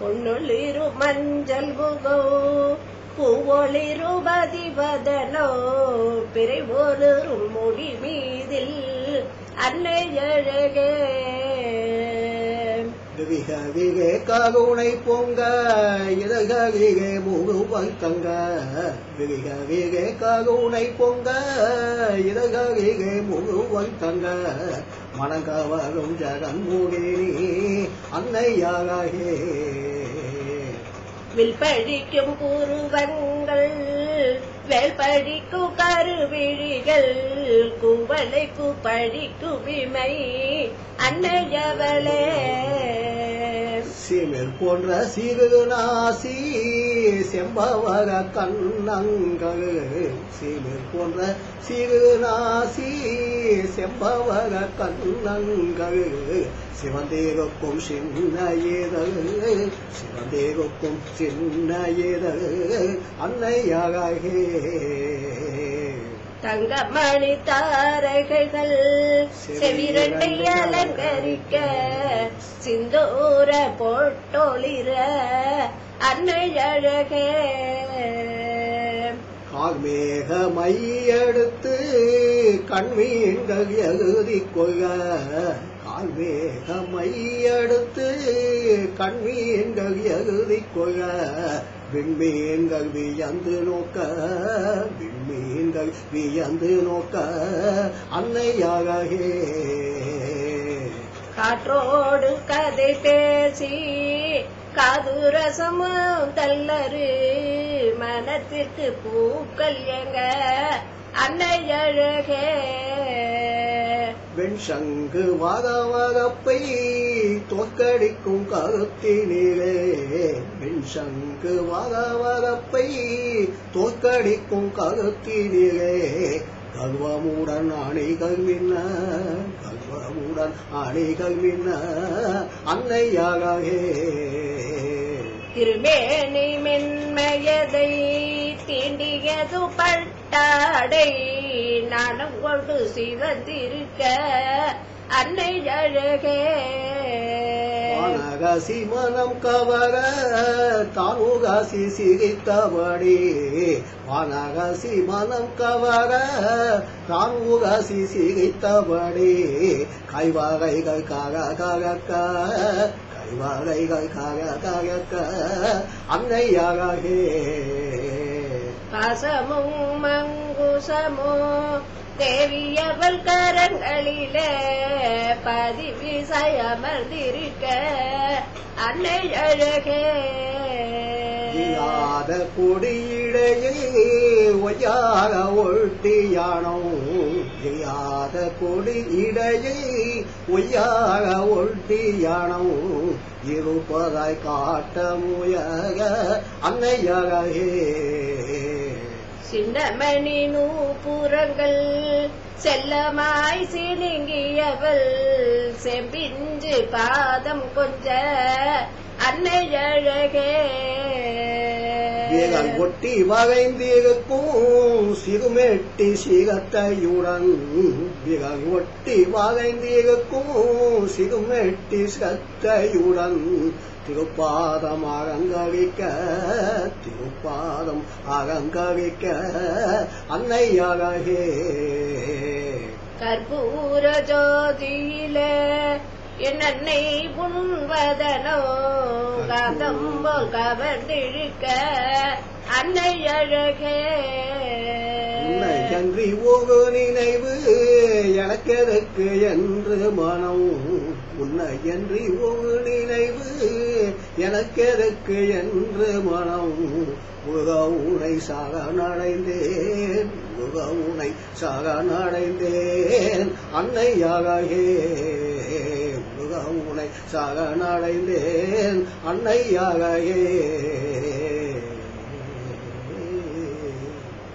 பொன்னொளிரு மஞ்சள் முகோ பூவொளிரு பதிவதனோ பிறை ஒரு முடி மீதில் அன்னை அழகே விக விகே கருணை பொங்க இதக விகே முழுவை தங்க விக விகே கருணை பொங்க இதக விகே முழுவை தங்க மணங்கவரும் ஜெகன்முகினி அன்னையாகே வில் படிக்கும் புருவங்கள் வேல் படிக்கும் கருவிழிகள் குவளைக்கு படிக்கும் விமை அன்னையவளே சிமிழ் போன்ற சிறு நாசி செம்பவர கண்ணங்கள் சிமிழ் போன்ற சிறு நாசி செம்பவர கண்ணங்கள் சிவந்தேகக்கும் சின்ன ஏதல் சிவந்தேகக்கும் சின்ன ஏதல் அன்னையாகே தங்கமணி தாரகைகள் செவிரட்டை அலங்கரிக்க சிந்தூர பொட்டொளிர அன்னை அழகே கார்மேக மையெடுத்து கண்மீன்கள் எழுதி கொள்ள கார்மேக மையெடுத்து கண்மீன்கள் எழுதி கொள்ள விண்மீன்கள் வியந்து நோக்க விண்மீன்கள் வியந்து நோக்க அன்னையாகே காற்றோடு கதை பேசி காதுரசமும் தள்ளரு மனத்திற்கு பூக்கள் எங்க அன்னை அழகே வெண்சங்கு வதவதப்பை தோற்கடிக்கும் கருத்தினிலே வெண்சங்கு வதவதப்பை தோற்கடிக்கும் கருத்தினிலே கர்வமுடன் அணிகள் மின்ன கர்வமுடன் அணிகள் மின்ன அன்னையாகவே திருமேனி மென்மையதை தீண்டியது பட்டாடை நானும் கொண்டு சிவந்திருக்க அன்னை அழகே வானகாசி மனம் கவர தானுகாசி சிரித்தபடி வானகாசி மனம் கவர தானுகாசி சிரித்தபடி கைவாகைகள் காக காகக்க கைவாகைகள் காக காகக்க அன்னையாகே பாசமும் மங்குசமும் தேவியவள் கரங்களிலே பதிவிசை அமர்ந்திருக்க அன்னை அழகே இல்லாத கொடியிடையே ஒய்யார ஒட்டியானோ இல்லாத கொடியிடையே ஒய்யார ஒட்டியானோ இருப்பதாய் காட்ட முயக அன்னையகே சின்னமணி நூப்புறங்கள் செல்லமாய் சினுங்கியவள் செம்பிஞ்சு பாதம் கொஞ்ச அன்னை அழகே விரல் ஒட்டி வகைந்திருக்கும் சிறுமெட்டி சிகத்தையுடன் விரல் ஒட்டி வகைந்திருக்கும் சிறுமெட்டி சத்தையுடன் திருப்பாதம் அலங்கரிக்க திருப்பாதம் அலங்கரிக்க அன்னையகே கற்பூர ஜோதியிலே என் அன்னை உண்வதனோ காதம் போல் கவர்ந்திழுக்க அன்னை அழகே உன்னை அன்றி ஒரு நினைவு எனக்கெதற்கு என்று மனம் உன்னை அன்றி ஒரு நினைவு எனக்கெதற்கு என்று மனம் உகவுனை சரணடைந்தேன் உகவுனை சரணடைந்தேன் அன்னையாகே உகவுனை சரணடைந்தேன் அன்னையாகே